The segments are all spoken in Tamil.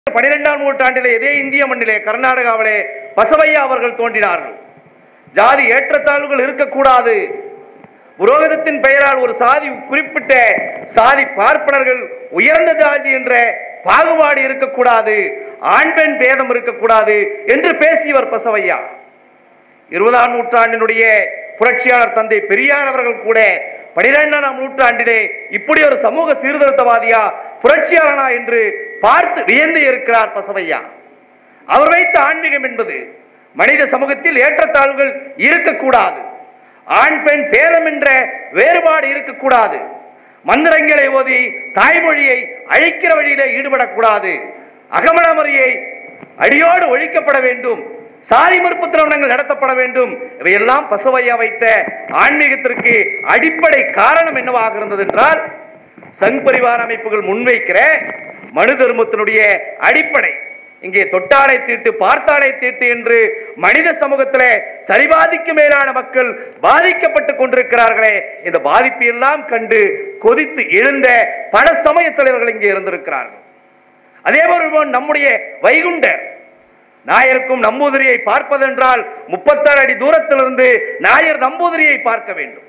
பனிரெண்டாம் நூற்றாண்டிலே இதே இந்திய மண்ணிலே கர்நாடகாவிலே பசவையா அவர்கள் தோன்றினார்கள் ஜாதி ஏற்றத்தாழ்வுகள் இருக்கக்கூடாது புரோகிதத்தின் பெயரால் ஒரு சாதி குறிப்பிட்ட சாதி பார்ப்பனர்கள் உயர்ந்த ஜாதி என்ற பாகுபாடு இருக்கக்கூடாது ஆண் பெண் பேதம் இருக்கக்கூடாது என்று பேசியவர் பசவையா இருபதாம் நூற்றாண்டினுடைய புரட்சியாளர் தந்தை பெரியார் அவர்கள் கூட பனிரெண்டாம் நூற்றாண்டிலே இப்படி ஒரு சமூக சீர்திருத்தவாதியா புரட்சியாளனா என்று பார்த்து வியந்து இருக்கிறார் பசவையா அவர் வைத்த ஆன்மீகம் என்பது மனித சமூகத்தில் ஏற்றத்தாழ்வுகள் இருக்கக்கூடாது ஆண் பெண் பேதம் என்ற வேறுபாடு இருக்கக்கூடாது மந்திரங்களை ஓதி தாய்மொழியை அழிக்கிற வழியிலே ஈடுபடக்கூடாது அகமணமுறையை அடியோடு ஒழிக்கப்பட வேண்டும் சாதி மறுப்பு திருமணங்கள் நடத்தப்பட வேண்டும் இவையெல்லாம் பசுவையா வைத்த ஆன்மீகத்திற்கு அடிப்படை காரணம் என்னவாக இருந்தது என்றால் சங் பரிவார அமைப்புகள் முன்வைக்கிற மனு தர்மத்தினுடைய அடிப்படை இங்கே தொட்டாலை தீட்டு பார்த்தாலை தீட்டு என்று மனித சமூகத்திலே சரிபாதிக்கு மேலான மக்கள் பாதிக்கப்பட்டு கொண்டிருக்கிறார்களே இந்த பாதிப்பு எல்லாம் கண்டு கொதித்து எழுந்த பல சமய தலைவர்கள் இங்கே இருந்திருக்கிறார்கள் அதே போல் நம்முடைய வைகுண்டர் நாயருக்கும் நம்பூதிரியை பார்ப்பதென்றால் முப்பத்தாறு அடி தூரத்திலிருந்து நாயர் நம்பூதிரியை பார்க்க வேண்டும்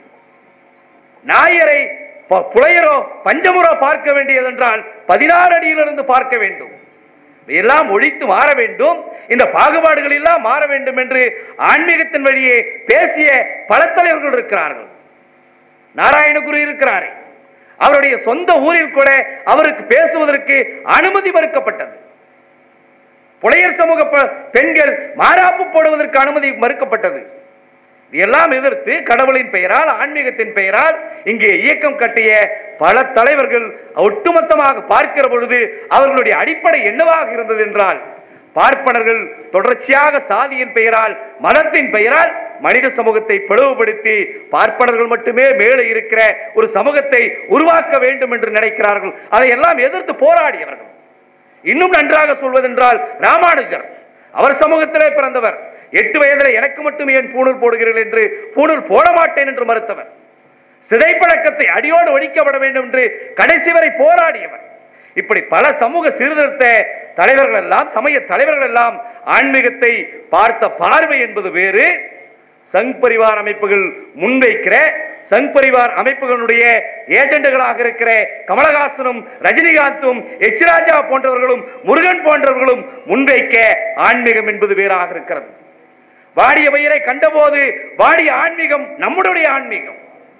நாயரை ப- புலையரோ பஞ்சமுறோ பார்க்க வேண்டியதென்றால் பதினாறு அடியிலிருந்து பார்க்க வேண்டும் எல்லாம் ஒழித்து மாற வேண்டும் இந்த பாகுபாடுகள் எல்லாம் மாற வேண்டும் என்று ஆன்மீகத்தின் வழியே பேசிய பல தலைவர்கள் இருக்கிறார்கள் நாராயணகுரு இருக்கிறாரே அவருடைய சொந்த ஊரில் கூட அவருக்கு பேசுவதற்கு அனுமதி மறுக்கப்பட்டது புலையர் சமூக ப- பெண்கள் மாறாப்பு போடுவதற்கு அனுமதி மறுக்கப்பட்டது எல்லாம் எதிர்த்து கடவுளின் பெயரால் ஆன்மீகத்தின் பெயரால் இங்கே இயக்கம் கட்டிய பல தலைவர்கள் ஒட்டுமொத்தமாக பார்க்கிற பொழுது அவர்களுடைய அடிப்படை என்னவாக இருந்தது என்றால் பார்ப்பனர்கள் தொடர்ச்சியாக சாதியின் பெயரால் மதத்தின் பெயரால் மனித சமூகத்தை பிளவுபடுத்தி பார்ப்பனர்கள் மட்டுமே மேலே இருக்கிற ஒரு சமூகத்தை உருவாக்க வேண்டும் என்று நினைக்கிறார்கள் அதையெல்லாம் எதிர்த்து போராடியவர்கள் இன்னும் நன்றாக சொல்வதென்றால் ராமானுஜர் அவர் சமூகத்திலே பிறந்தவர் எட்டு வயதில் எனக்கு மட்டும் ஏன் பூணூல் போடுகிறீர்கள் என்று பூணூல் போட மாட்டேன் என்று மறுத்தவர் சிதைப்பழக்கத்தை அடியோடு ஒழிக்கப்பட வேண்டும் என்று கடைசி வரை போராடியவர் இப்படி பல சமூக சீர்திருத்த தலைவர்கள் எல்லாம் சமய தலைவர்கள் எல்லாம் ஆன்மீகத்தை பார்த்த பார்வை என்பது வேறு சங் பரிவார் அமைப்புகள் முன்வைக்கிற சங் பரிவார் அமைப்புகளுடைய ஏஜெண்டுகளாக இருக்கிற கமலஹாசனும் ரஜினிகாந்தும் எச் ராஜா போன்றவர்களும் முருகன் போன்றவர்களும் முன்வைக்க ஆன்மீகம் என்பது வேறாக இருக்கிறது வாடிய வயிறை கண்டபோது வாடிய ஆன்மீகம் நம்முடைய ஆன்மீகம்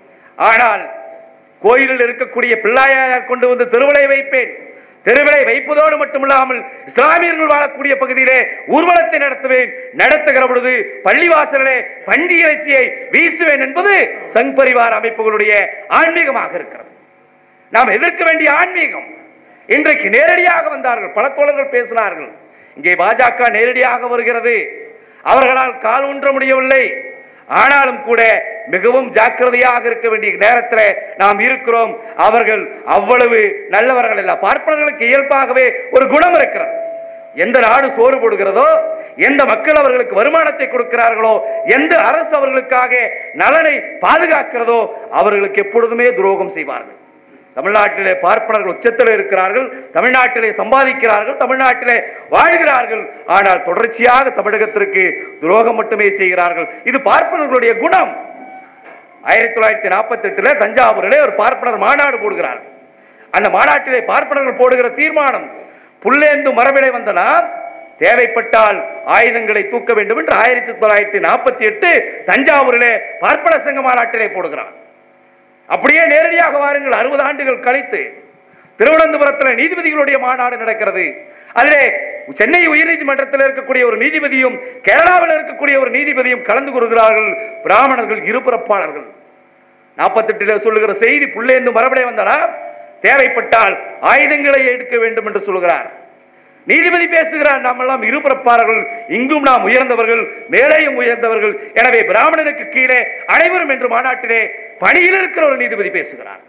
ஆனால் கோயிலில் இருக்கக்கூடிய பிள்ளையார் கொண்டு வந்து திருவிழை வைப்பேன் திருவிழை வைப்பதோடு மட்டுமில்லாமல் இஸ்லாமியர்கள் வாழக்கூடிய பகுதியிலே ஊர்வலத்தை நடத்துவேன் நடத்துகிற பொழுது பள்ளிவாசலிலே பண்டி இறைச்சியை வீசுவேன் என்பது சங் பரிவார அமைப்புகளுடைய ஆன்மீகமாக இருக்கிறது நாம் எதிர்க்க வேண்டிய ஆன்மீகம் இன்றைக்கு நேரடியாக வந்தார்கள் பல தோழர்கள் பேசினார்கள் இங்கே பாஜக நேரடியாக வருகிறது அவர்களால் கால் ஊன்ற முடியவில்லை ஆனாலும் கூட மிகவும் ஜாக்கிரதையாக இருக்க வேண்டிய நேரத்தில் நாம் இருக்கிறோம் அவர்கள் அவ்வளவு நல்லவர்கள் அல்ல பார்ப்பனர்களுக்கு இயல்பாகவே ஒரு குணம் இருக்கிறது எந்த நாடு சோறு போடுகிறதோ எந்த மக்கள் அவர்களுக்கு வருமானத்தை கொடுக்கிறார்களோ எந்த அரசு அவர்களுக்காக நலனை பாதுகாக்கிறதோ அவர்களுக்கு எப்பொழுதுமே துரோகம் செய்வார்கள் தமிழ்நாட்டிலே பார்ப்பனர்கள் உச்சத்தில் இருக்கிறார்கள் தமிழ்நாட்டிலே சம்பாதிக்கிறார்கள் தமிழ்நாட்டிலே வாழ்கிறார்கள் ஆனால் தொடர்ச்சியாக தமிழகத்திற்கு துரோகம் மட்டுமே செய்கிறார்கள் இது பார்ப்பனர்களுடைய குணம் ஆயிரத்தி தொள்ளாயிரத்தி நாற்பத்தி எட்டுல தஞ்சாவூரிலே ஒரு பார்ப்பனர் மாநாடு போடுகிறார்கள் அந்த மாநாட்டிலே பார்ப்பனர்கள் போடுகிற தீர்மானம் புல்லேந்து மரபிலே வந்த நாம் தேவைப்பட்டால் ஆயுதங்களை தூக்க வேண்டும் என்று ஆயிரத்தி தொள்ளாயிரத்தி நாற்பத்தி எட்டு தஞ்சாவூரிலே பார்ப்பன சங்க மாநாட்டிலே போடுகிறார் அப்படியே நேரடியாக வாருங்கள் அறுபது ஆண்டுகள் கழித்து திருவனந்தபுரத்தில் நீதிபதிகளுடைய மாநாடு நடக்கிறது அதிலே சென்னை உயர்நீதிமன்றத்தில் இருக்கக்கூடிய ஒரு நீதிபதியும் கேரளாவில் இருக்கக்கூடிய ஒரு நீதிபதியும் கலந்து கொள்கிறார்கள் பிராமணர்கள் இருபிறப்பாளர்கள் நாற்பத்தெட்டில் சொல்லுகிற செய்தி புள்ளேந்து மரபடை வந்தனா தேவைப்பட்டால் ஆயுதங்களை எடுக்க வேண்டும் என்று சொல்கிறார் நீதிபதி பேசுகிறார் நாம் எல்லாம் இருபிறப்பாளர்கள் இங்கும் நாம் உயர்ந்தவர்கள் மேலேயும் உயர்ந்தவர்கள் எனவே பிராமணனுக்கு கீழே அனைவரும் என்று மாநாட்டிலே பணியில் இருக்கிற ஒரு நீதிபதி பேசுகிறார்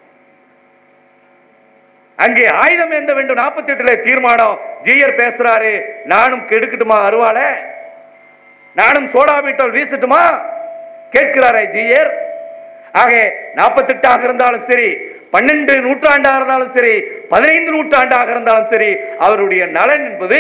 அங்கே ஆயுதம் எந்த வேண்டும் நாற்பத்தி எட்டுல தீர்மானம் ஜீயர் பேசுறாரு நானும் கெடுக்கட்டுமா அருவாள நானும் சோடா பீட்டல் வீசட்டுமா கேட்கிறாரே ஜீயர் ஆக நாற்பத்தெட்டாக இருந்தாலும் சரி பன்னெண்டு நூற்றாண்டாக இருந்தாலும் சரி பதினைந்து நூற்றாண்டாக இருந்தாலும் சரி அவருடைய நலன் என்பது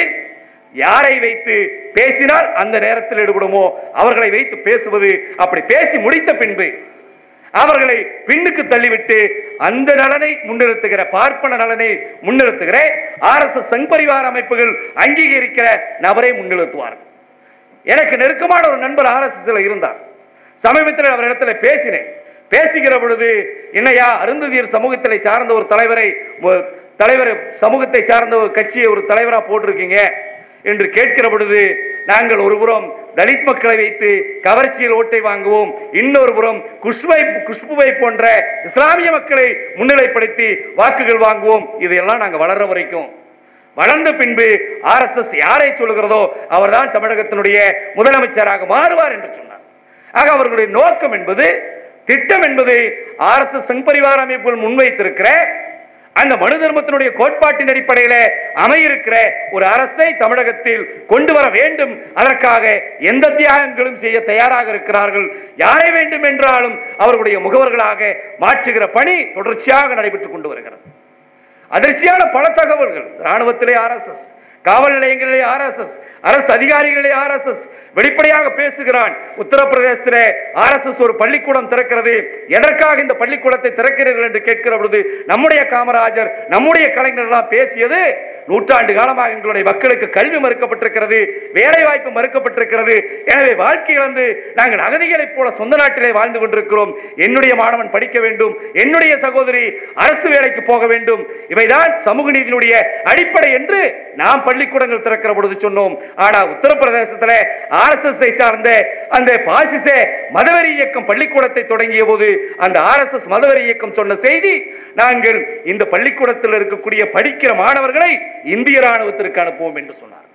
யாரை வைத்து பேசினால் அந்த நேரத்தில் ஈடுபடுமோ அவர்களை வைத்து பேசுவது அப்படி பேசி முடித்த பின்பு அவர்களை பின்னுக்கு தள்ளிவிட்டு அந்த நலனை முன்னிறுத்துகிற பார்ப்பன நலனை முன்னிறுத்துகிற ஆர் எஸ் எஸ் சங்பரிவார அமைப்புகள் அங்கீகரிக்கிற நபரை முன்னிறுத்துவார்கள் எனக்கு நெருக்கமான ஒரு நண்பர் ஆர் எஸ் இருந்தார் சமீபத்தில் அவரிடத்துல பேசினேன் பேசுகிற பொழுது என்னையா அருந்ததியர் சமூகத்தை சார்ந்த ஒரு தலைவரை ஒரு தலைவர் சமூகத்தை சார்ந்த ஒரு கட்சியை ஒரு தலைவரா போட்டிருக்கீங்க என்று கேட்கிற பொழுது நாங்கள் ஒருபுறம் தலித் மக்களை வைத்து கவர்ச்சியில் ஓட்டை வாங்குவோம் இன்னொரு புறம் குஷ்பை குஷ்புவை போன்ற இஸ்லாமிய மக்களை முன்னிலைப்படுத்தி வாக்குகள் வாங்குவோம் இதையெல்லாம் நாங்கள் வளர்ற வரைக்கும் வளர்ந்த பின்பு ஆர்எஸ்எஸ் யாரை சொல்லுகிறதோ அவர்தான் தமிழகத்தினுடைய முதலமைச்சராக மாறுவார் என்று சொன்னார் ஆக அவர்களுடைய நோக்கம் என்பது திட்டம் என்பது ஆர்எஸ்எஸ் சங்பரிவார அமைப்புகள் முன்வைத்திருக்கிற அந்த மனு தர்மத்தினுடைய கோட்பாட்டின் அடிப்படையில அமையிருக்கிற ஒரு அரசை தமிழகத்தில் கொண்டு வர வேண்டும் அதற்காக எந்த தியாகங்களும் செய்ய தயாராக இருக்கிறார்கள் யாரை வேண்டும் என்றாலும் அவர்களுடைய முகவர்களாக மாற்றுகிற பணி தொடர்ச்சியாக நடைபெற்றுக் கொண்டு வருகிறது அதிர்ச்சியான பல தகவல்கள் ராணுவத்திலே ஆர்எஸ்எஸ் காவல் நிலையங்களிலே ஆர்எஸ்எஸ் அரசு அதிகாரிகளிலே ஆர்எஸ்எஸ் வெளிப்படையாக பேசுகிறான் உத்தரப்பிரதேசத்திலே ஆர்எஸ்எஸ் ஒரு பள்ளிக்கூடம் திறக்கிறது எதற்காக இந்த பள்ளிக்கூடத்தை திறக்கிறீர்கள் என்று கேட்கிற பொழுது நம்முடைய காமராஜர் நம்முடைய கலைஞர் எல்லாம் பேசியது நூற்றாண்டு காலமாக எங்களுடைய மக்களுக்கு கல்வி மறுக்கப்பட்டிருக்கிறது வேலை வாய்ப்பு மறுக்கப்பட்டிருக்கிறது எனவே வாழ்க்கை வந்து நாங்கள் அகதிகளைப் போல சொந்த நாட்டிலே வாழ்ந்து கொண்டிருக்கிறோம் என்னுடைய மாணவன் படிக்க வேண்டும் என்னுடைய சகோதரி அரசு வேலைக்கு போக வேண்டும் இவைதான் சமூக நீதியினுடைய அடிப்படை என்று நாம் பள்ளிக்கூடங்கள் திறக்கிற பொழுது சொன்னோம் ஆனா உத்தரப்பிரதேசத்தில் ஆர்எஸ்எஸ் சார்ந்த அந்த பாசிச மதவெறி இயக்கம் பள்ளிக்கூடத்தை தொடங்கிய போது அந்த ஆர்எஸ்எஸ் மதவெறி இயக்கம் சொன்ன செய்தி நாங்கள் இந்த பள்ளிக்கூடத்தில் இருக்கக்கூடிய படிக்கிற மாணவர்களை இந்திய ராணுவத்திற்கு அனுப்புவோம் என்று சொன்னார்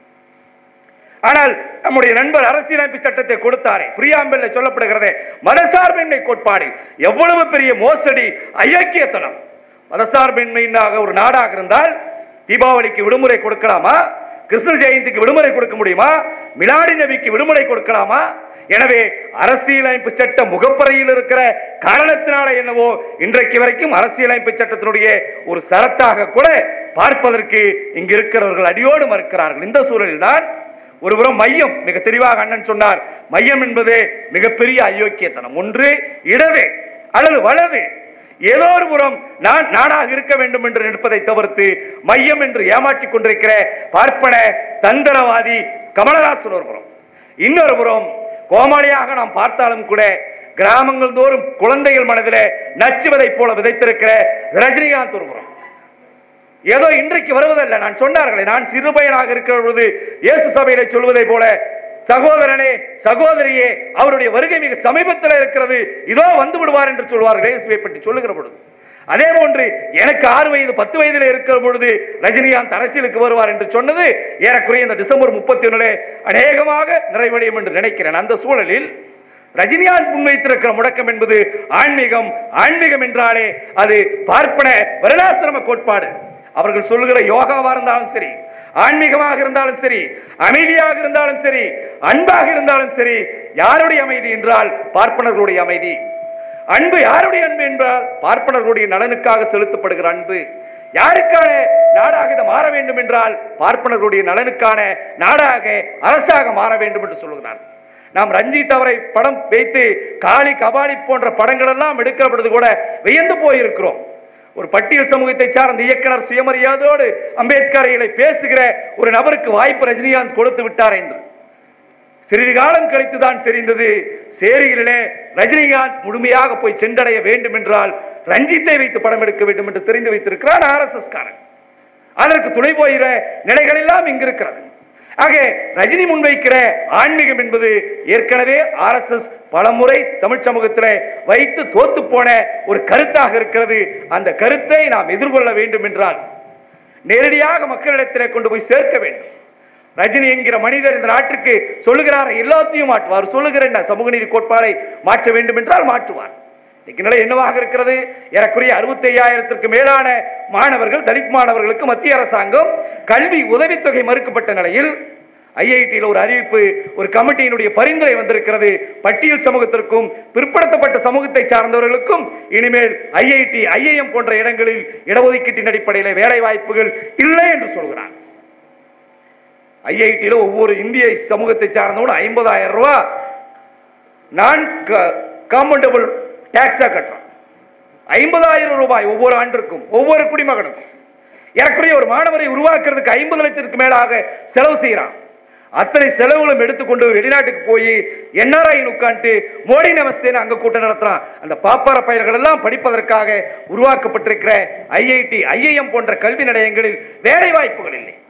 ஆனால் நம்முடைய நண்பர் அரசியலமைப்பு சட்டத்தை கொடுத்தாரே பிரியாம்பல்ல சொல்லப்படுகிறதே மதசார்பின்மை கோட்பாடு எவ்வளவு பெரிய மோசடி அயோக்கியத்தனம் மதசார்பின்மையாக ஒரு நாடாக இருந்தால் தீபாவளிக்கு விடுமுறை கொடுக்கலாமா கிருஷ்ண ஜெயந்திக்கு விடுமுறை கொடுக்க முடியுமா மிலாடி நபிக்கு விடுமுறை கொடுக்கலாமா எனவே அரசியலமைப்பு சட்ட முகப்பறையில் இருக்கிற காரணத்தினால என்னவோ இன்றைக்கு வரைக்கும் அரசியலமைப்பு சட்டத்தினுடைய ஒரு சரத்தாக கூட பார்ப்பதற்கு இங்கு இருக்கிறவர்கள் அடியோடு மறுக்கிறார்கள் இந்த சூழலில் தான் ஒருபுறம் மையம் மிக தெளிவாக அண்ணன் சொன்னார் மையம் என்பது மிகப்பெரிய அயோக்கியத்தனம் ஒன்று இடது அல்லது வலது ஏதோ ஒரு புறம் நான் நாடாக இருக்க வேண்டும் என்று நிற்பதை தவிர்த்து மையம் என்று ஏமாற்றிக் கொண்டிருக்கிற பார்ப்பன தந்திரவாதி கமலஹாசன் ஒரு புறம் இன்னொரு புறம் கோமாளியாக நாம் பார்த்தாலும் கூட கிராமங்கள் தோறும் குழந்தைகள் மனதிலே நச்சுவதை போல விதைத்திருக்கிற ரஜினிகாந்த் ஒரு புறம் ஏதோ இன்றைக்கு வருவதல்ல நான் சொன்னார்களே நான் சிறுபயனாக இருக்கிற பொழுது இயேசு சபையில சொல்வதை போல சகோதரனே சகோதரியே அவருடைய வருகை மிக சமீபத்தில் இருக்கிறது இதோ வந்து விடுவார் என்று சொல்வார்கள் இயேசுவை பற்றி சொல்லுகிற பொழுது அதே போன்று எனக்கு ஆறு வயது பத்து வயதில் இருக்கிற பொழுது ரஜினிகாந்த் அரசியலுக்கு வருவார் என்று சொன்னது ஏறக்குறைய இந்த டிசம்பர் முப்பத்தி ஒன்றிலே அநேகமாக நிறைவடையும் என்று நினைக்கிறேன் அந்த சூழலில் ரஜினிகாந்த் முன்வைத்திருக்கிற முடக்கம் என்பது ஆன்மீகம் ஆன்மீகம் என்றாலே அது பார்ப்பன வருடாசிரம கோட்பாடு அவர்கள் சொல்லுகிற யோகாவா இருந்தாலும் சரி ஆன்மீகமாக இருந்தாலும் சரி அமைதியாக இருந்தாலும் சரி அன்பாக இருந்தாலும் சரி யாருடைய அமைதி என்றால் பார்ப்பனர்களுடைய அமைதி அன்பு யாருடைய அன்பு என்றால் பார்ப்பனர்களுடைய நலனுக்காக செலுத்தப்படுகிற அன்பு யாருக்கான நாடாக இது மாற வேண்டும் என்றால் பார்ப்பனர்களுடைய நலனுக்கான நாடாக அரசாக மாற வேண்டும் என்று சொல்லுகிறார் நாம் ரஞ்சித் அவரை படம் வைத்து காளி கபாலி போன்ற படங்கள் எல்லாம் எடுக்கிற பொழுது கூட வியந்து போயிருக்கிறோம் ஒரு பட்டியல் சமூகத்தை சார்ந்த இயக்குனர் சுயமரியாதையோடு அம்பேத்கரைகளை பேசுகிற ஒரு நபருக்கு வாய்ப்பு ரஜினிகாந்த் கொடுத்து விட்டார் என்று சிறிது காலம் கழித்துதான் தெரிந்தது சேரியிலே ரஜினிகாந்த் முழுமையாக போய் சென்றடைய வேண்டும் என்றால் ரஞ்சித்தை வைத்து படம் எடுக்க வேண்டும் என்று தெரிந்து வைத்திருக்கிறார் ஆர் எஸ் எஸ் காரன் அதற்கு துணை போகிற நிலைகள் எல்லாம் இங்கு இருக்கிறது ஆக ரஜினி முன்வைக்கிற ஆன்மீகம் என்பது ஏற்கனவே ஆர் எஸ் எஸ் பலமுறை தமிழ் சமூகத்தில் வைத்து தோத்து போன ஒரு கருத்தாக இருக்கிறது அந்த கருத்தை நாம் எதிர்கொள்ள வேண்டும் என்றால் நேரடியாக மக்களிடத்திலே கொண்டு போய் சேர்க்க வேண்டும் ரஜினி என்கிற மனிதர் இந்த நாட்டுக்கு சொல்லுகிறார் எல்லாத்தையும் மாற்றுவார் சொல்லுகிற என்ன சமூக நீதி கோட்பாடை மாற்ற வேண்டும் என்றால் மாற்றுவார் இன்னைக்கு நிலை என்னவாக இருக்கிறது ஏறக்குறைய அறுபத்தி ஐயாயிரத்திற்கு மேலான மாணவர்கள் தலித் மாணவர்களுக்கு மத்திய அரசாங்கம் கல்வி உதவித்தொகை மறுக்கப்பட்ட நிலையில் ஐஐடியில் ஒரு அறிவிப்பு ஒரு கமிட்டியினுடைய பரிந்துரை வந்திருக்கிறது பட்டியல் சமூகத்திற்கும் பிற்படுத்தப்பட்ட சமூகத்தை சார்ந்தவர்களுக்கும் இனிமேல் ஐஐடி ஐஐஎம் போன்ற இடங்களில் இடஒதுக்கீட்டின் அடிப்படையில் வேலை வாய்ப்புகள் இல்லை என்று சொல்கிறார் ஐஐடியில் ஒவ்வொரு இந்திய சமூகத்தை சார்ந்தவனும் ஐம்பதாயிரம் ரூபாய் நான் காம்பவுண்டபிள் டாக்ஸா கட்டுறான் ஐம்பதாயிரம் ரூபாய் ஒவ்வொரு ஆண்டிற்கும் ஒவ்வொரு குடிமகனுக்கும் ஏறக்குறைய ஒரு மாணவரை உருவாக்குறதுக்கு ஐம்பது லட்சத்துக்கு மேலாக செலவு செய்யறான் அத்தனை செலவுகளும் எடுத்துக்கொண்டு வெளிநாட்டுக்கு போய் என்ஆர்ஐ உட்காந்துட்டு மோடி நமஸ்தேன்னு அங்க கூட்டம் நடத்துறான் அந்த பாப்பார பயிர்கள் எல்லாம் படிப்பதற்காக உருவாக்கப்பட்டிருக்கிற ஐஐடி ஐஐஎம் போன்ற கல்வி நிலையங்களில் வேலை வாய்ப்புகள் இல்லை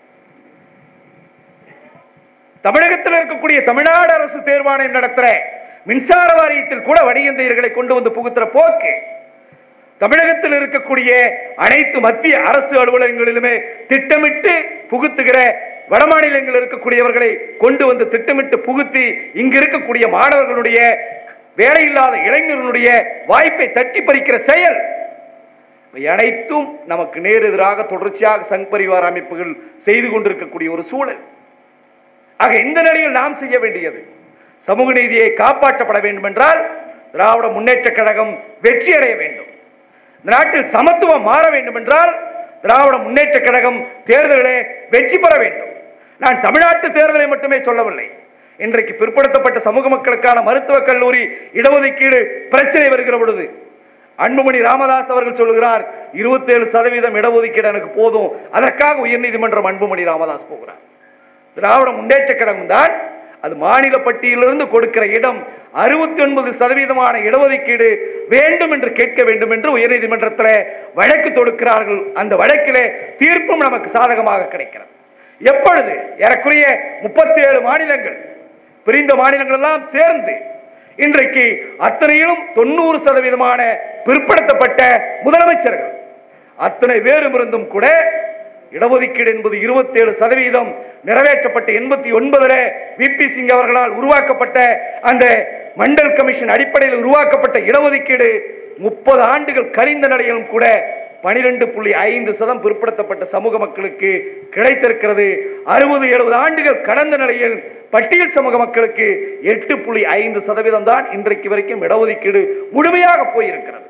தமிழகத்தில் இருக்கக்கூடிய தமிழ்நாடு அரசு தேர்வாணையம் நடத்துற மின்சார வாரியத்தில் கூட வணிகந்தையர்களை கொண்டு வந்து புகுத்துற போக்கு தமிழகத்தில் இருக்கக்கூடிய அனைத்து மத்திய அரசு அலுவலகங்களிலுமே திட்டமிட்டு புகுத்துகிற வடமாநிலங்களில் இருக்கக்கூடியவர்களை கொண்டு வந்து திட்டமிட்டு புகுத்தி இங்கு இருக்கக்கூடிய மாணவர்களுடைய வேலையில்லாத இளைஞர்களுடைய வாய்ப்பை தட்டி பறிக்கிற செயல் இவை அனைத்தும் நமக்கு நேர் எதிராக தொடர்ச்சியாக சங் பரிவார அமைப்புகள் செய்து கொண்டிருக்கக்கூடிய ஒரு சூழல் ஆக இந்த நிலையில் நாம் செய்ய வேண்டியது சமூக நீதியை காப்பாற்றப்பட வேண்டும் என்றால் திராவிட முன்னேற்ற கழகம் வெற்றி அடைய வேண்டும் இந்த நாட்டில் சமத்துவம் மாற வேண்டும் என்றால் திராவிட முன்னேற்ற கழகம் தேர்தலிலே வெற்றி பெற வேண்டும் நான் தமிழ்நாட்டு தேர்தலை மட்டுமே சொல்லவில்லை இன்றைக்கு பிற்படுத்தப்பட்ட சமூக மக்களுக்கான மருத்துவக் கல்லூரி இடஒதுக்கீடு பிரச்சனை வருகிற பொழுது அன்புமணி ராமதாஸ் அவர்கள் சொல்கிறார் இருபத்தேழு சதவீதம் இடஒதுக்கீடு எனக்கு போதும் அதற்காக உயர்நீதிமன்றம் அன்புமணி ராமதாஸ் போகிறார் திராவிட முன்னேற்ற கழகம் தான் அது மாநில பட்டியலிருந்து கொடுக்கிற இடம் அறுபத்தி ஒன்பது சதவீதமான இடஒதுக்கீடு வேண்டும் என்று கேட்க வேண்டும் என்று உயர்நீதிமன்றத்தில் வழக்கு தொடுக்கிறார்கள் அந்த வழக்கிலே தீர்ப்பும் நமக்கு சாதகமாக கிடைக்கிறது எப்பொழுது ஏறக்குறைய முப்பத்தி ஏழு மாநிலங்கள் பிரிந்த மாநிலங்கள் எல்லாம் சேர்ந்து இன்றைக்கு அத்தனையிலும் தொண்ணூறு சதவீதமான பிற்படுத்தப்பட்ட முதலமைச்சர்கள் அத்தனை பேரும் இருந்தும் கூட இடஒதுக்கீடு என்பது இருபத்தி ஏழு சதவீதம் நிறைவேற்றப்பட்ட எண்பத்தி ஒன்பதுல விபி சிங் அவர்களால் உருவாக்கப்பட்ட அந்த மண்டல் கமிஷன் அடிப்படையில் உருவாக்கப்பட்ட இடஒதுக்கீடு முப்பது ஆண்டுகள் கழிந்த நிலையிலும் கூட பனிரெண்டு புள்ளி ஐந்து சதம் பிற்படுத்தப்பட்ட சமூக மக்களுக்கு கிடைத்திருக்கிறது அறுபது எழுபது ஆண்டுகள் கடந்த நிலையில் பட்டியல் சமூக மக்களுக்கு எட்டு புள்ளி ஐந்து சதவீதம் தான் இன்றைக்கு வரைக்கும் இடஒதுக்கீடு முழுமையாக போயிருக்கிறது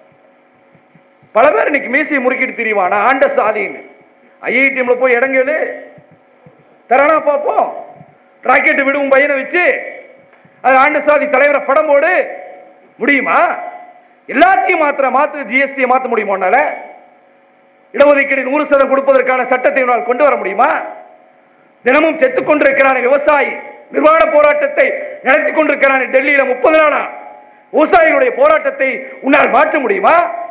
பல பேர் இன்னைக்கு மீசையை முறுக்கிட்டு தெரியுமா நான் ஆண்ட சாதின்னு ஐஐடிஎம்ல போய் இடங்கேளு தரானா பார்ப்போம் ராக்கெட் விடும் பையனை வச்சு அது ஆண்டு சாதி தலைவரை படம் போடு முடியுமா எல்லாத்தையும் மாத்திர மாத்து ஜிஎஸ்டியை மாத்த முடியுமா உன்னால இடஒதுக்கீடு நூறு சதம் கொடுப்பதற்கான சட்டத்தை உன்னால் கொண்டு வர முடியுமா தினமும் செத்துக் கொண்டிருக்கிறான விவசாயி நிர்வாண போராட்டத்தை நடத்தி கொண்டிருக்கிறான் டெல்லியில முப்பது நாளா விவசாயிகளுடைய போராட்டத்தை உன்னால் மாற்ற முடியுமா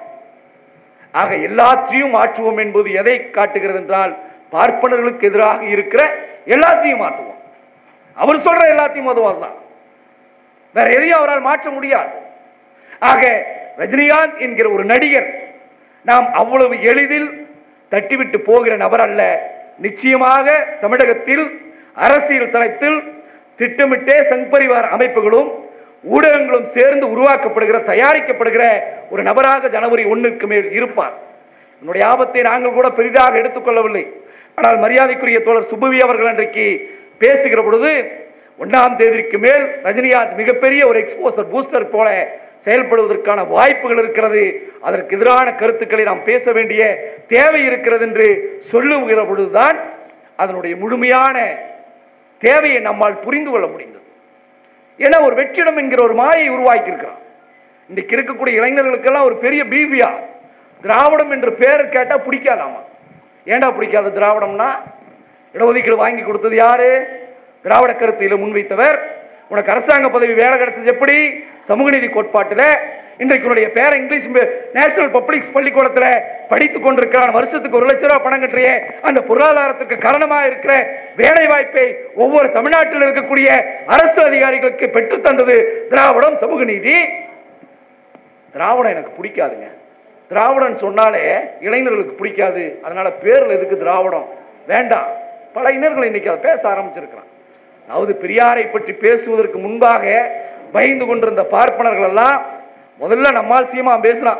ஆக எல்லாத்தையும் மாற்றுவோம் என்பது எதை காட்டுகிறது என்றால் பார்ப்பனர்களுக்கு எதிராக இருக்கிற எல்லாத்தையும் மாற்றுவோம் அவர் சொல்ற எல்லாத்தையும் அதுவாக தான் வேற எதையும் அவரால் மாற்ற முடியாது ஆக ரஜினிகாந்த் என்கிற ஒரு நடிகர் நாம் அவ்வளவு எளிதில் தட்டிவிட்டு போகிற நபர் அல்ல நிச்சயமாக தமிழகத்தில் அரசியல் தளத்தில் திட்டமிட்டே சங்பரிவார அமைப்புகளும் ஊடகங்களும் சேர்ந்து உருவாக்கப்படுகிற தயாரிக்கப்படுகிற ஒரு நபராக ஜனவரி ஒன்றுக்கு மேல் இருப்பார் என்னுடைய ஆபத்தை நாங்கள் கூட பெரிதாக எடுத்துக்கொள்ளவில்லை ஆனால் மரியாதைக்குரிய தோழர் சுப்புவி அவர்கள் அன்றைக்கு பேசுகிற பொழுது ஒன்றாம் தேதிக்கு மேல் ரஜினிகாந்த் மிகப்பெரிய ஒரு எக்ஸ்போசர் பூஸ்டர் போல செயல்படுவதற்கான வாய்ப்புகள் இருக்கிறது அதற்கு எதிரான கருத்துக்களை நாம் பேச வேண்டிய தேவை இருக்கிறது என்று சொல்லுகிற பொழுதுதான் அதனுடைய முழுமையான தேவையை நம்மால் புரிந்து கொள்ள முடிந்தது ஏன்னா ஒரு வெற்றிடம் என்கிற ஒரு மாயை உருவாக்கி இருக்கிறான் இன்றைக்கு இருக்கக்கூடிய இளைஞர்களுக்கெல்லாம் ஒரு பெரிய பீபியா திராவிடம் என்ற பேர் கேட்டா பிடிக்காதாமா ஏன்டா பிடிக்காது திராவிடம்னா இடஒதுக்கீடு வாங்கி கொடுத்தது யாரு திராவிட கருத்தில முன்வைத்தவர் உனக்கு அரசாங்க பதவி வேலை கிடைச்சது எப்படி சமூக நீதி கோட்பாட்டுல இன்றைக்கு உன்னுடைய பேர இங்கிலீஷ் நேஷனல் பப்ளிக் பள்ளிக்கூடத்துல படித்துக் கொண்டிருக்கிறான் வருஷத்துக்கு ஒரு லட்ச ரூபாய் பணம் கட்டுறிய அந்த பொருளாதாரத்துக்கு காரணமா இருக்கிற வேலை வாய்ப்பை ஒவ்வொரு தமிழ்நாட்டில் இருக்கக்கூடிய அரசு அதிகாரிகளுக்கு பெற்று தந்தது திராவிடம் சமூக நீதி திராவிடம் எனக்கு பிடிக்காதுங்க திராவிடன் சொன்னாலே இளைஞர்களுக்கு பிடிக்காது அதனால பேர்ல எதுக்கு திராவிடம் வேண்டாம் பல இளைஞர்கள் இன்னைக்கு அதை பேச ஆரம்பிச்சிருக்கிறான் அதாவது பெரியாரை பற்றி பேசுவதற்கு முன்பாக பயந்து கொண்டிருந்த பார்ப்பனர்கள் எல்லாம் முதல்ல நம்மால் சீமா பேசுறான்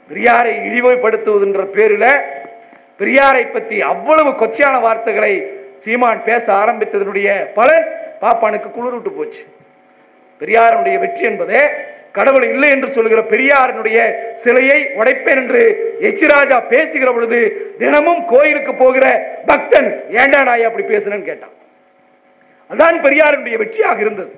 பெரியாரை இழிவுபடுத்துவதுன்ற பேரில் பெரியாரை பற்றி அவ்வளவு கொச்சையான வார்த்தைகளை சீமான் பேச ஆரம்பித்ததனுடைய பலன் பாப்பானுக்கு குளிர் விட்டு போச்சு பெரியாருடைய வெற்றி என்பதே கடவுள் இல்லை என்று சொல்லுகிற பெரியாரினுடைய சிலையை உடைப்பேன் என்று எச்சிராஜா பேசுகிற பொழுது தினமும் கோயிலுக்கு போகிற பக்தன் ஏண்டா நாய் அப்படி பேசுனேன்னு கேட்டான் அதான் பெரியாருடைய வெற்றியாக இருந்தது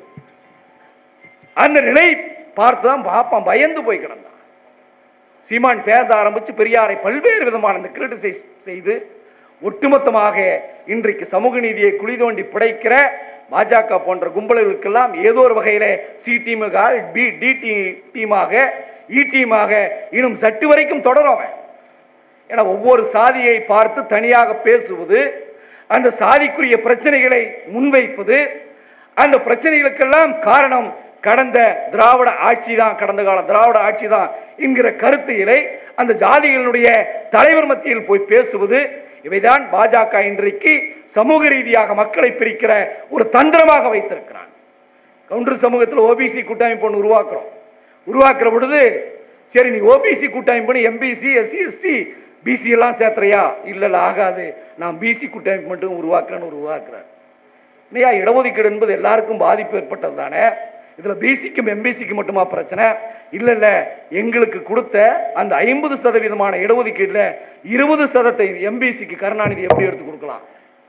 அந்த நிலை பார்த்துதான் பாப்பான் பயந்து போய் கிடந்தான் சீமான் பேச ஆரம்பிச்சு பெரியாரை பல்வேறு விதமான இந்த கிரிட்டிசைஸ் செய்து ஒட்டுமொத்தமாக இன்றைக்கு சமூக நீதியை குழி தோண்டி புடைக்கிற பாஜக போன்ற கும்பல்களுக்கெல்லாம் ஏதோ ஒரு வகையில சி டீமுக பி டி டீமாக இ டீமாக இன்னும் சற்று வரைக்கும் தொடரும் அவன் ஏன்னா ஒவ்வொரு சாதியை பார்த்து தனியாக பேசுவது அந்த சாதிக்குரிய பிரச்சனைகளை முன்வைப்பது அந்த பிரச்சனைகளுக்கெல்லாம் காரணம் கடந்த திராவிட ஆட்சி தான் கடந்த கால திராவிட ஆட்சி தான் என்கிற கருத்தியலை அந்த ஜாதிகளுடைய தலைவர் மத்தியில் போய் பேசுவது இவைதான் பாஜக இன்றைக்கு சமூக ரீதியாக மக்களை பிரிக்கிற ஒரு தந்திரமாக வைத்திருக்கிறான் கவுண்டர் சமூகத்தில் ஓபிசி கூட்டமைப்பு ஒன்று உருவாக்குறோம் உருவாக்குற பொழுது சரி நீ ஓபிசி கூட்டமைப்பு எம்பிசி எஸ்சி எஸ்டி பிசி எல்லாம் சேர்த்துறியா இல்ல இல்ல ஆகாது நான் பிசி கூட்டமைப்பு மட்டும் உருவாக்குறேன்னு ஒரு உருவாக்குறார் இல்லையா இடஒதுக்கீடு என்பது எல்லாருக்கும் பாதிப்பு ஏற்பட்டது தானே இதுல பிசிக்கும் எம்பிசிக்கு மட்டுமா பிரச்சனை இல்ல இல்ல எங்களுக்கு கொடுத்த அந்த ஐம்பது சதவீதமான இடஒதுக்கீடுல இருபது சதத்தை எம்பிசிக்கு கருணாநிதி எப்படி எடுத்து கொடுக்கலாம்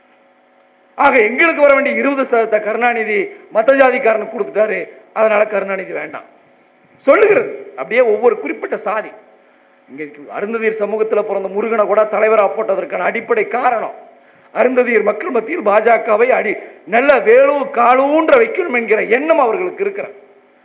ஆக எங்களுக்கு வர வேண்டிய இருபது சதத்தை கருணாநிதி மத்த ஜாதிக்காரனுக்கு கொடுத்துட்டாரு அதனால கருணாநிதி வேண்டாம் சொல்லுகிறது அப்படியே ஒவ்வொரு குறிப்பிட்ட சாதி இங்க அருந்ததீர் சமூகத்தில் பிறந்த முருகனை கூட தலைவராக போட்டதற்கான அடிப்படை காரணம் அருந்ததீர் மக்கள் மத்தியில் பாஜகவை அடி நல்ல வேலு காலூன்ற வைக்கணும் என்கிற எண்ணம் அவர்களுக்கு இருக்கிறது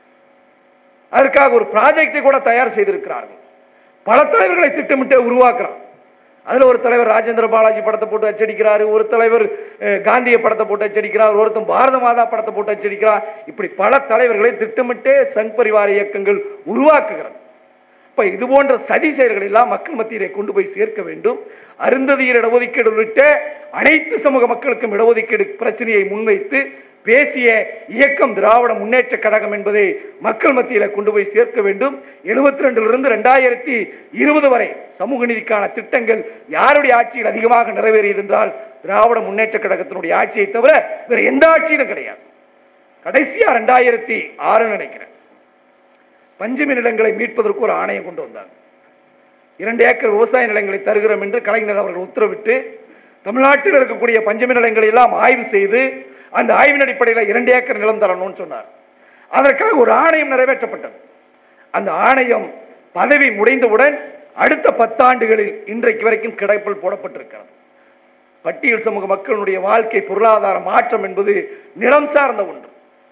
அதற்காக ஒரு ப்ராஜெக்டை கூட தயார் செய்திருக்கிறார்கள் பல தலைவர்களை திட்டமிட்டே உருவாக்குறான் அதுல ஒரு தலைவர் ராஜேந்திர பாலாஜி படத்தை போட்டு அச்சடிக்கிறாரு ஒரு தலைவர் அஹ், காந்திய படத்தை போட்டு அச்சடிக்கிறார் ஒருத்தன் பாரத மாதா படத்தை போட்டு அச்சடிக்கிறார் இப்படி பல தலைவர்களை திட்டமிட்டே சங் பரிவார இயக்கங்கள் உருவாக்குகிறது இப்ப இது போன்ற சதி செயல்கள் எல்லாம் மக்கள் மத்தியிலே கொண்டு போய் சேர்க்க வேண்டும் அருந்ததியர் இடஒதுக்கீடு உள்ளிட்ட அனைத்து சமூக மக்களுக்கும் இடஒதுக்கீடு பிரச்சனையை முன்வைத்து பேசிய இயக்கம் திராவிட முன்னேற்ற கழகம் என்பதை மக்கள் மத்தியில கொண்டு போய் சேர்க்க வேண்டும் எழுபத்தி ரெண்டுல இருந்து ரெண்டாயிரத்தி இருபது வரை சமூக நீதிக்கான திட்டங்கள் யாருடைய ஆட்சியில் அதிகமாக நிறைவேறியது என்றால் திராவிட முன்னேற்ற கழகத்தினுடைய ஆட்சியை தவிர வேற எந்த ஆட்சியிலும் கிடையாது கடைசியா ரெண்டாயிரத்தி ஆறு நினைக்கிறேன் பஞ்சமி நிலங்களை மீட்பதற்கு ஒரு ஆணையம் கொண்டு வந்தாங்க இரண்டு ஏக்கர் விவசாய நிலங்களை தருகிறோம் என்று கலைஞர் அவர்கள் உத்தரவிட்டு தமிழ்நாட்டில் இருக்கக்கூடிய பஞ்சமி நிலங்களை எல்லாம் ஆய்வு செய்து அந்த ஆய்வின் அடிப்படையில் இரண்டு ஏக்கர் நிலம் தரணும்னு சொன்னார் அதற்காக ஒரு ஆணையம் நிறைவேற்றப்பட்டது அந்த ஆணையம் பதவி முடிந்தவுடன் அடுத்த பத்தாண்டுகளில் இன்றைக்கு வரைக்கும் கிடைப்பில் போடப்பட்டிருக்கிறது பட்டியல் சமூக மக்களுடைய வாழ்க்கை பொருளாதார மாற்றம் என்பது நிலம் சார்ந்த ஒன்று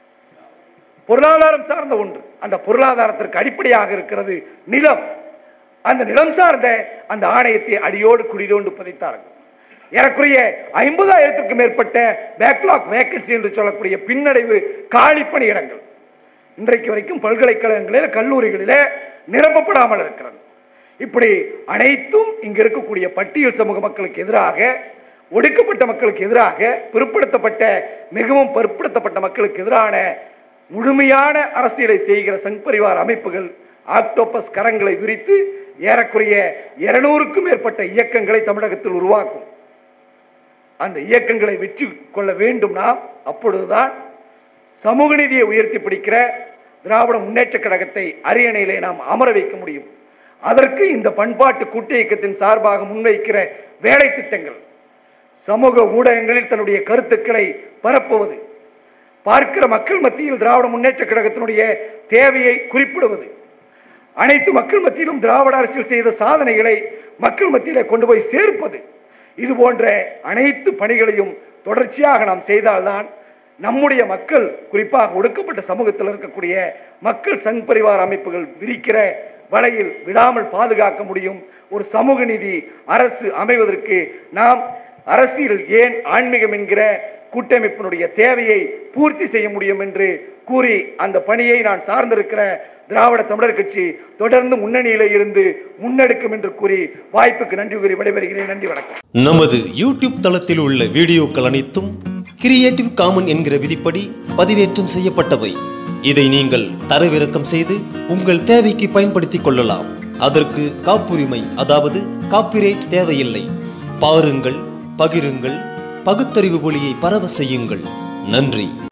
பொருளாதாரம் சார்ந்த ஒன்று அந்த பொருளாதாரத்திற்கு அடிப்படையாக இருக்கிறது நிலம் அந்த நிலம் சார்ந்த அந்த ஆணையத்தை அடியோடு குடிதோண்டு புதைத்தார்கள் ஏறக்குறைய ஐம்பதாயிரத்திற்கும் மேற்பட்ட பேக்லாக் வேக்கன்சி என்று சொல்லக்கூடிய பின்னடைவு காலிப்பணி இடங்கள் இன்றைக்கு வரைக்கும் பல்கலைக்கழகங்களில் கல்லூரிகளிலே நிரப்பப்படாமல் இருக்கிறது இப்படி அனைத்தும் இங்க இருக்கக்கூடிய பட்டியல் சமூக மக்களுக்கு எதிராக ஒடுக்கப்பட்ட மக்களுக்கு எதிராக பிற்படுத்தப்பட்ட மிகவும் பிற்படுத்தப்பட்ட மக்களுக்கு எதிரான முழுமையான அரசியலை செய்கிற சங் பரிவார் அமைப்புகள் ஆக்டோபஸ் கரங்களை விரித்து ஏறக்குறைய இருநூறுக்கும் மேற்பட்ட இயக்கங்களை தமிழகத்தில் உருவாக்கும் அந்த இயக்கங்களை வெற்றி கொள்ள வேண்டும் நாம் அப்பொழுதுதான் சமூக நீதியை உயர்த்தி பிடிக்கிற திராவிட முன்னேற்ற கழகத்தை அரியணையிலே நாம் அமர வைக்க முடியும் அதற்கு இந்த பண்பாட்டு கூட்டு இயக்கத்தின் சார்பாக முன்வைக்கிற வேலை திட்டங்கள் சமூக ஊடகங்களில் தன்னுடைய கருத்துக்களை பரப்புவது பார்க்கிற மக்கள் மத்தியில் திராவிட முன்னேற்ற கழகத்தினுடைய தேவையை குறிப்பிடுவது அனைத்து மக்கள் மத்தியிலும் திராவிட அரசியல் செய்த சாதனைகளை மக்கள் மத்தியிலே கொண்டு போய் சேர்ப்பது இது போன்ற அனைத்து பணிகளையும் தொடர்ச்சியாக நாம் செய்தால்தான் நம்முடைய மக்கள் குறிப்பாக ஒடுக்கப்பட்ட சமூகத்தில் இருக்கக்கூடிய மக்கள் சங் பரிவார அமைப்புகள் விரிக்கிற வலையில் விடாமல் பாதுகாக்க முடியும் ஒரு சமூக நீதி அரசு அமைவதற்கு நாம் அரசியல் ஏன் ஆன்மீகம் என்கிற கூட்டமைப்பினுடைய தேவையை பூர்த்தி செய்ய முடியும் என்று கூறி அந்த பணியை நான் சார்ந்திருக்கிற திராவிட தமிழர் கட்சி தொடர்ந்து முன்னணியிலே இருந்து முன்னெடுக்கும் என்று கூறி வாய்ப்புக்கு நன்றி கூறி விடைபெறுகிறேன் நன்றி வணக்கம் நமது யூடியூப் தளத்தில் உள்ள வீடியோக்கள் அனைத்தும் கிரியேட்டிவ் காமன் என்கிற விதிப்படி பதிவேற்றம் செய்யப்பட்டவை இதை நீங்கள் தரவிறக்கம் செய்து உங்கள் தேவைக்கு பயன்படுத்திக் கொள்ளலாம் அதற்கு காப்புரிமை அதாவது காப்பிரைட் தேவையில்லை பாருங்கள் பகிருங்கள் பகுத்தறிவு ஒளியை பரவ செய்யுங்கள் நன்றி